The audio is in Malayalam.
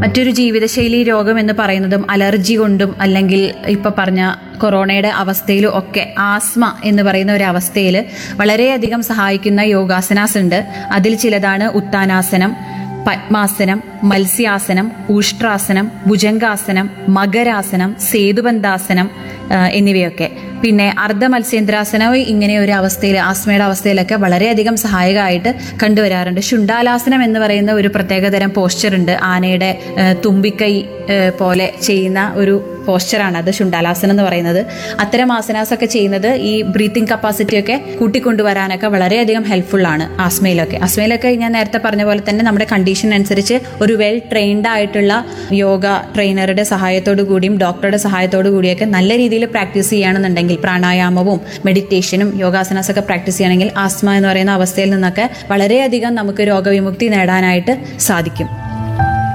മറ്റൊരു ജീവിതശൈലി രോഗം എന്ന് പറയുന്നതും അലർജി കൊണ്ടും അല്ലെങ്കിൽ ഇപ്പൊ പറഞ്ഞ കൊറോണയുടെ അവസ്ഥയിലും ഒക്കെ ആസ്മ എന്ന് പറയുന്ന ഒരു അവസ്ഥയിൽ വളരെയധികം സഹായിക്കുന്ന യോഗാസനാസ് ഉണ്ട് അതിൽ ചിലതാണ് ഉത്താനാസനം പത്മാസനം മത്സ്യാസനം ഊഷ്ട്രാസനം ഭുജംഗാസനം മകരാസനം സേതുബന്ധാസനം ആ, എന്നിവയൊക്കെ പിന്നെ അർദ്ധ മത്സ്യേന്ദ്രാസനം ഇങ്ങനെ ഒരു അവസ്ഥയിൽ ആസ്മയുടെ അവസ്ഥയിലൊക്കെ വളരെയധികം സഹായകമായിട്ട് കണ്ടുവരാറുണ്ട് ശുണ്ടാലാസനം എന്ന് പറയുന്ന ഒരു പ്രത്യേകതരം പോസ്ചർ ഉണ്ട് ആനയുടെ ആ, തുമ്പിക്കൈ ആ, പോലെ ചെയ്യുന്ന ഒരു പോസ്ചറാണ് അത് ശുണ്ടാലാസനം എന്ന് പറയുന്നത് അത്തരം ആസനാസ് ഒക്കെ ചെയ്യുന്നത് ഈ ബ്രീത്തിങ് കപ്പാസിറ്റി ഒക്കെ കൂട്ടിക്കൊണ്ടുവരാനൊക്കെ വളരെയധികം ഹെൽപ്ഫുൾ ആണ് ആസ്മയിലൊക്കെ ആസ്മയിലൊക്കെ ഞാൻ നേരത്തെ പറഞ്ഞ പോലെ തന്നെ നമ്മുടെ കണ്ടീഷൻ അനുസരിച്ച് ഒരു വെൽ ട്രെയിൻഡ് ആയിട്ടുള്ള യോഗ ട്രെയിനറുടെ സഹായത്തോടു കൂടിയും ഡോക്ടറുടെ സഹായത്തോടു കൂടിയൊക്കെ നല്ല രീതിയിൽ പ്രാക്ടീസ് ചെയ്യുകയാണെന്നുണ്ടെങ്കിൽ പ്രാണായാമവും മെഡിറ്റേഷനും യോഗാസനാസ് ഒക്കെ പ്രാക്ടീസ് ചെയ്യുകയാണെങ്കിൽ ആസ്മ എന്ന് പറയുന്ന അവസ്ഥയിൽ നിന്നൊക്കെ വളരെയധികം നമുക്ക് രോഗവിമുക്തി നേടാനായിട്ട് സാധിക്കും